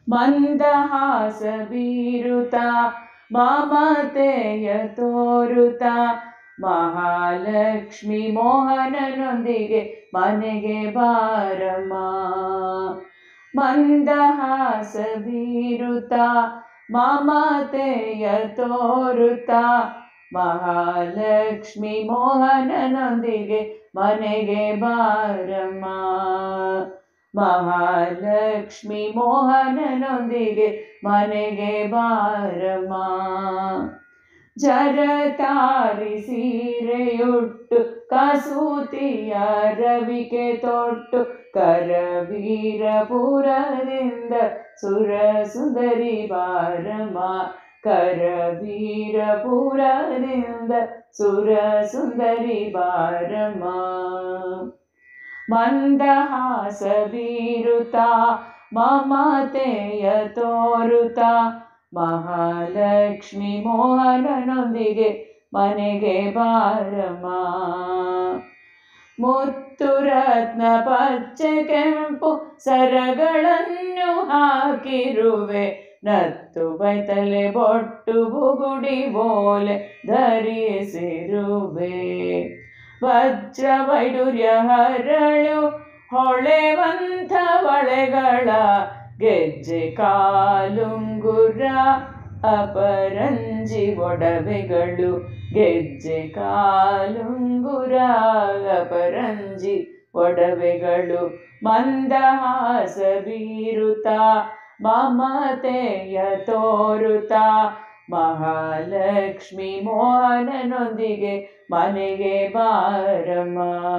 ಮಂದಹಾಸ ಬೀರುತ ಮಮತೆಯ ತೋರುತ ಮಹಾಲಕ್ಷ್ಮಿ ಮೋಹನನೊಂದಿಗೆ ಮನೆಗೆ ಬಾರಮ್ಮ ಮಂದಹಾಸ ಬೀರುತ ಮಮತೆಯ ತೋರುತ ಮಹಾಲಕ್ಷ್ಮಿ ಮೋಹನನೊಂದಿಗೆ ಮನೆಗೆ ಬಾರಮ್ಮ ಮಹಾಲಕ್ಷ್ಮಿ ಮೋಹನನೊಂದಿಗೆ ಮನೆಗೆ ಬಾರಮ್ಮ ಜರತಾರಿ ಸೀರೆಯುಟ್ಟು ಕಸೂತಿಯ ರವಿಕೆ ತೊಟ್ಟು ಕರವೀರಪುರದಿಂದ ಸುರ ಸುಂದರಿ ಬಾರಮ್ಮ ಕರವೀರಪುರದಿಂದ ಸುರ ಸುಂದರಿ ಬಾರಮ್ಮ ಮಂದಹಾಸ ಬೀರುತ ಮಮತೆಯ ತೋರುತ ಮಹಾಲಕ್ಷ್ಮಿ ಮೋಹನನೊಂದಿಗೆ ಮನೆಗೆ ಬಾರಮ್ಮ ಮುತ್ತು ರತ್ನ ಪಚ್ಚೆ ಕೆಂಪು ಸರಗಳನ್ನು ಹಾಕಿರುವೆ ನತ್ತು ಬೈತಲೆ ಬೊಟ್ಟು ಬುಗುಡಿ ಬೋಲೆ ಧರಿಸಿರುವೆ ವಜ್ರ ವೈಡೂರ್ಯ ಹರಳು ಹೊಳೆವಂಥ ಬಳೆಗಳ ಗೆಜ್ಜೆ ಕಾಲುಂಗುರ ಅಪರಂಜಿ ಒಡವೆಗಳು ಗೆಜ್ಜೆ ಕಾಲುಂಗುರ ಅಪರಂಜಿ ಒಡವೆಗಳು ಮಂದಹಾಸ ಬೀರುತ ಮಮತೆಯ ತೋರುತ ಮಹಾಲಕ್ಷ್ಮಿ ಮೋಹನನೊಂದಿಗೆ ಮನೆಗೆ ಬಾರಮ್ಮ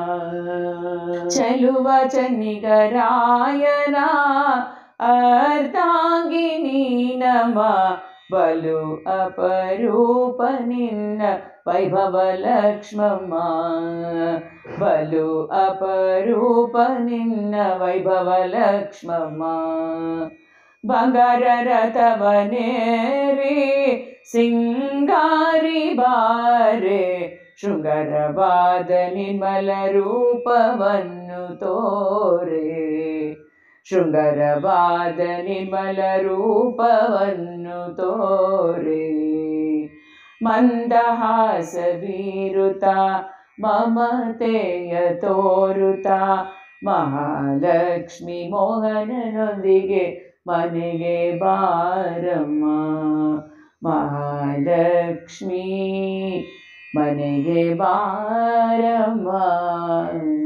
ಚಲುವ ಚನ್ನಿಗರಾಯನ ಅರ್ಧಾಂಗಿ ನೀನಮ ಬಲು ಅಪರೂಪ ನಿನ್ನ ವೈಭವ ಲಕ್ಷ್ಮಮ್ಮ ಬಲು ಅಪರೂಪ ನಿನ್ನ ವೈಭವ ಲಕ್ಷ್ಮಮ್ಮ ಬಂಗಾರ ರಥವನೇರಿ ಸಿಂಗಾರಿ ಬಾರೆ ಶೃಂಗಾರವಾದ ನಿರ್ಮಲ ರೂಪವನ್ನು ತೋರೆ ಶೃಂಗಾರವಾದ ನಿರ್ಮಲ ರೂಪವನ್ನು ತೋರೆ ಮಂದಹಾಸ ಬೀರುತ ಮಮತೆಯ ತೋರುತ ಮಹಾಲಕ್ಷ್ಮಿ ಮೋಹನನೊಂದಿಗೆ ಮನೆಗೆ ಬಾರಮ್ಮ ಮಹಾಲಕ್ಷ್ಮಿ ಮನೆಗೆ ಬಾರಮ್ಮ